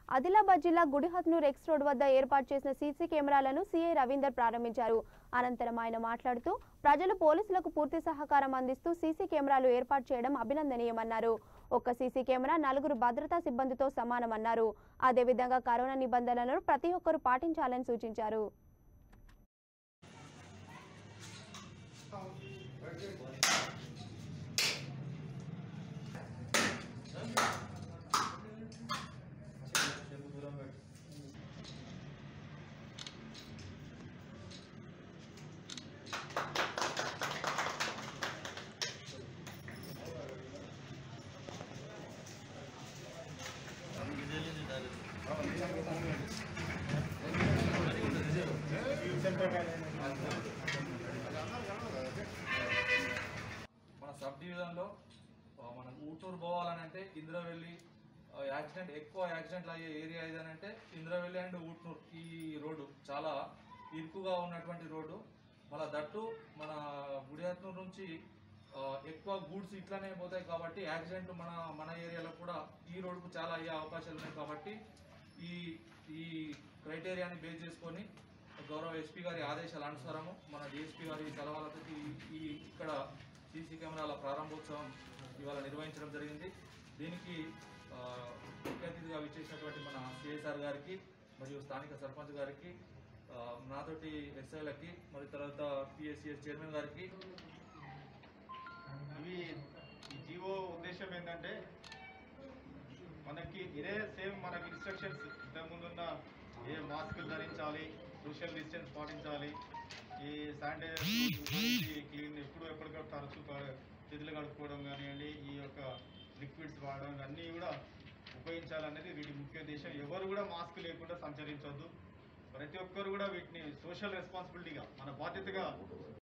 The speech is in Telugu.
ఆదిలాబాద్ జిల్లా గుడిహత్నూర్ ఎక్స్ రోడ్ వద్ద ఏర్పాటు చేసిన సీసీ కెమెరాలను సీఐ రవీందర్ ప్రారంభించారు అనంతరం ఆయన మాట్లాడుతూ ప్రజలు పోలీసులకు పూర్తి సహకారం అందిస్తూ సీసీ కెమెరాలు ఏర్పాటు చేయడం అభినందనీయమన్నారు ఒక్క సీసీ కెమెరా నలుగురు భద్రతా సిబ్బందితో సమానమన్నారు అదేవిధంగా కరోనా నిబంధనలను ప్రతి ఒక్కరూ పాటించాలని సూచించారు మన సబ్ డివిజన్లో ఆ, మనం ఊటూరు పోవాలని అంటే ఇంద్రవెల్లి ఆ, యాక్సిడెంట్ ఎక్కువ యాక్సిడెంట్లు అయ్యే ఏరియా ఏదనంటే ఇంద్రవెల్లి అండ్ ఊట్నూరు ఈ రోడ్డు చాలా ఇరుకుగా ఉన్నటువంటి రోడ్డు మళ్ళీ దట్టు మన గుడిహత్నూరు నుంచి ఆ, ఎక్కువ గూడ్స్ ఇట్లానే పోతాయి కాబట్టి యాక్సిడెంట్ మన మన ఏరియాలో కూడా ఈ రోడ్డుకు చాలా అయ్యే అవకాశాలు ఉన్నాయి కాబట్టి ఈ ఈ క్రైటీరియాని బేస్ చేసుకొని గౌరవ ఎస్పీ గారి ఆదేశాల అనుసారము మన డిఎస్పీ గారి సలహాలతో ఈ- ఈ ఇక్కడ సీసీ కెమెరాల ప్రారంభోత్సవం ఇవాళ నిర్వహించడం జరిగింది దీనికి ఆ, ముఖ్య అతిథిగా విచ్చేసినటువంటి మన సిఎస్ఆర్ గారికి మరియు స్థానిక సర్పంచ్ గారికి ఆ, నాతోటి ఎస్ఐలకి మరి తర్వాత పిఎస్సిఎస్ చైర్మన్ గారికి ఇవి ఈ జీవో ఉద్దేశం ఏంటంటే మనకి ఇదే సేమ్ మనకి ఇన్స్ట్రక్షన్స్ ఇంతకుముందున్న ఏ మాస్కులు ధరించాలి సోషల్ డిస్టెన్స్ పాటించాలి ఈ శానిటైజర్ క్లీన్ ఎప్పుడు ఎప్పటికప్పుడు తరచూ క- చేతులు కడుక్కోవడం కానివ్వండి ఈ యొక్క లిక్విడ్స్ వాడడం అన్నీ కూడా ఉపయోగించాలనేది వీటి ముఖ్య ఉద్దేశం ఎవరు కూడా మాస్క్ లేకుండా సంచరించవద్దు ప్రతి ఒక్కరు కూడా వీటిని సోషల్ రెస్పాన్సిబిలిటీగా మన బాధ్యతగా